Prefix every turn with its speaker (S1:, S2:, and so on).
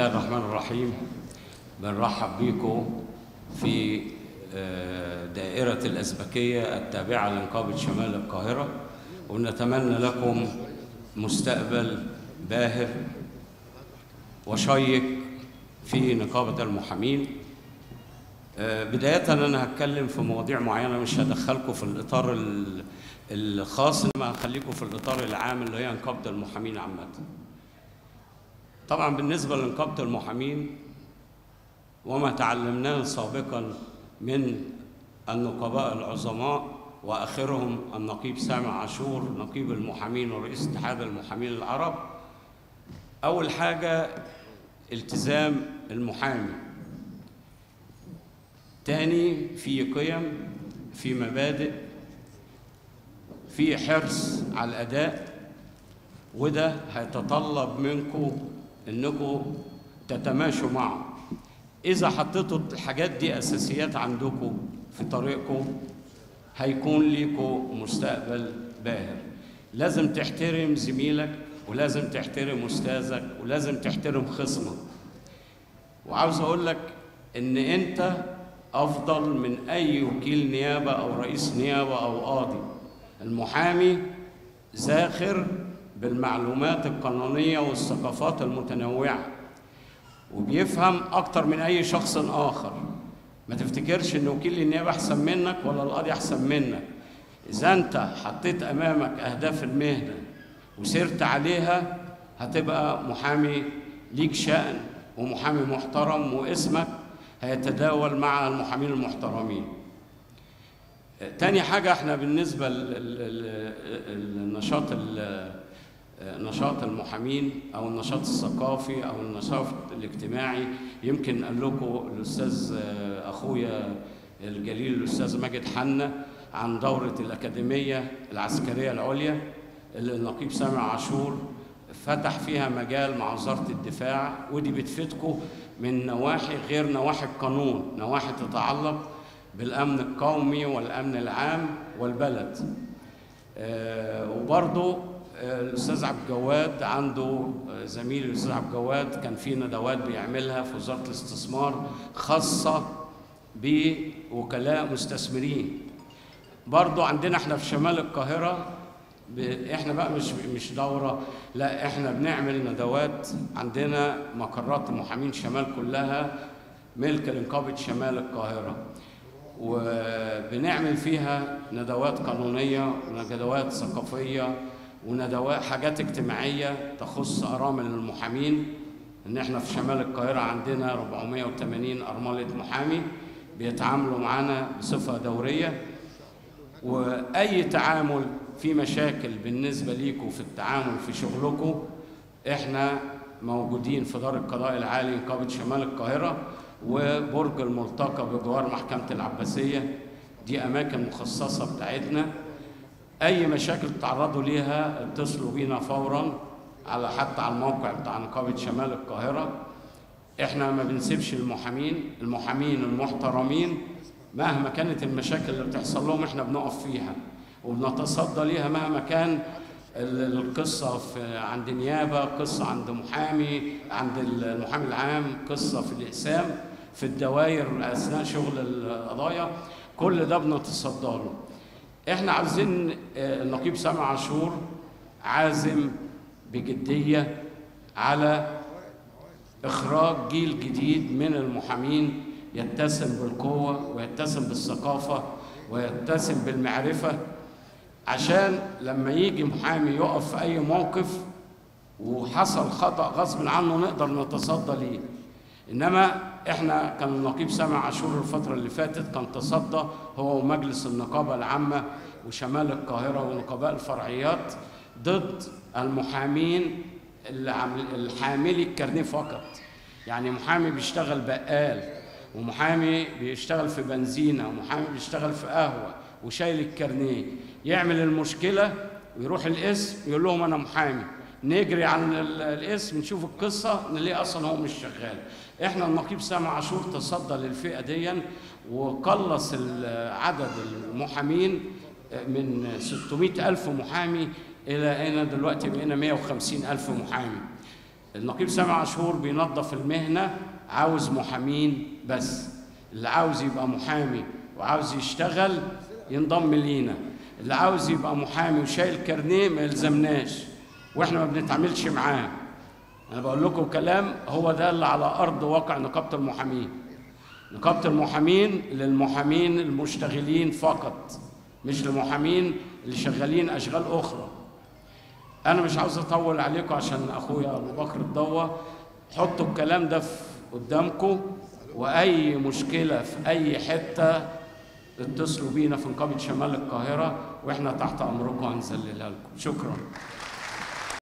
S1: الله الرحمن الرحيم بنرحب بيكم في آه، دائرة الأزبكية التابعة لنقابة شمال القاهرة ونتمنى لكم مستقبل باهر وشيق في نقابة المحامين آه، بداية أنا هتكلم في مواضيع معينة مش هدخلكم في الإطار ال- الخاص إنما هخليكم في الإطار العام اللي هي نقابة المحامين عامة طبعا بالنسبة لنقابة المحامين وما تعلمناه سابقا من النقباء العظماء واخرهم النقيب سامع عاشور نقيب المحامين ورئيس اتحاد المحامين العرب اول حاجه التزام المحامي تاني في قيم في مبادئ في حرص على الاداء وده هيتطلب منكم انكم تتماشوا معه اذا حطيتوا الحاجات دي اساسيات عندكم في طريقكم هيكون ليكم مستقبل باهر لازم تحترم زميلك ولازم تحترم استاذك ولازم تحترم خصمك وعاوز اقول لك ان انت افضل من اي وكيل نيابه او رئيس نيابه او قاضي المحامي زاخر بالمعلومات القانونيه والثقافات المتنوعه وبيفهم اكتر من اي شخص اخر ما تفتكرش ان وكيل النيابه احسن منك ولا القاضي احسن منك اذا انت حطيت امامك اهداف المهنه وسرت عليها هتبقى محامي ليك شأن ومحامي محترم واسمك هيتداول مع المحامين المحترمين تاني حاجة احنا بالنسبة للنشاط نشاط المحامين او النشاط الثقافي او النشاط الاجتماعي يمكن قال لكم الاستاذ اخويا الجليل الاستاذ ماجد حنا عن دورة الأكاديمية العسكرية العليا اللي النقيب سامع عاشور فتح فيها مجال مع وزارة الدفاع ودي بتفيدكم من نواحي غير نواحي القانون نواحي تتعلق بالأمن القومي والأمن العام والبلد آه وبرضه الاستاذ عبد الجواد عنده زميلي الاستاذ عبد الجواد كان في ندوات بيعملها في وزاره الاستثمار خاصه بوكلاء مستثمرين برضو عندنا احنا في شمال القاهره ب... احنا بقى مش مش دوره لا احنا بنعمل ندوات عندنا مقرات المحامين شمال كلها ملك لنقابه شمال القاهره وبنعمل فيها ندوات قانونيه وندوات ثقافيه وندوات حاجات اجتماعيه تخص ارامل المحامين ان احنا في شمال القاهره عندنا 480 ارمله محامي بيتعاملوا معانا بصفه دوريه واي تعامل في مشاكل بالنسبه ليكم في التعامل في شغلكم احنا موجودين في دار القضاء العالي نقابه شمال القاهره وبرج الملتقى بجوار محكمه العباسيه دي اماكن مخصصه بتاعتنا اي مشاكل تعرضوا ليها اتصلوا بينا فورا على حتى على الموقع بتاع نقابه شمال القاهره احنا ما بنسيبش المحامين المحامين المحترمين مهما كانت المشاكل اللي بتحصل لهم احنا بنقف فيها وبنتصدى ليها مهما كان القصة في عند نيابة قصة عند محامي عند المحامي العام قصة في الإقسام في الدوائر أثناء شغل القضايا كل ده بنتصدى له احنا عاوزين النقيب سامع عاشور عازم بجديه على اخراج جيل جديد من المحامين يتسم بالقوه ويتسم بالثقافه ويتسم بالمعرفه عشان لما يجي محامي يقف في اي موقف وحصل خطا غصب عنه نقدر نتصدى ليه انما احنا كان النقيب سامع عاشور الفتره اللي فاتت كان تصدى هو ومجلس النقابه العامه وشمال القاهره ونقباء الفرعيات ضد المحامين الحاملي الكارنيه فقط يعني محامي بيشتغل بقال ومحامي بيشتغل في بنزينه ومحامي بيشتغل في قهوه وشايل الكارنيه يعمل المشكله ويروح القسم يقول لهم انا محامي نجري عن الاسم نشوف القصه نلاقي اصلا هو مش شغال احنا النقيب سامع عاشور تصدى للفئه دي وقلص عدد المحامين من 600 ألف محامي إلى هنا دلوقتي بقينا 150 ألف محامي النقيب سامي عاشور بينظف المهنة عاوز محامين بس اللي عاوز يبقى محامي وعاوز يشتغل ينضم لينا اللي عاوز يبقى محامي وشايل كارنيه ما يلزمناش واحنا ما بنتعاملش معاه انا بقول لكم كلام هو ده اللي على ارض واقع نقابه المحامين نقابه المحامين للمحامين المشتغلين فقط مش للمحامين اللي شغالين اشغال اخرى انا مش عاوز اطول عليكم عشان اخويا ابو بكر الضوة حطوا الكلام ده في قدامكم واي مشكله في اي حته اتصلوا بينا في نقابه شمال القاهره واحنا تحت امركم هنذللها لكم شكرا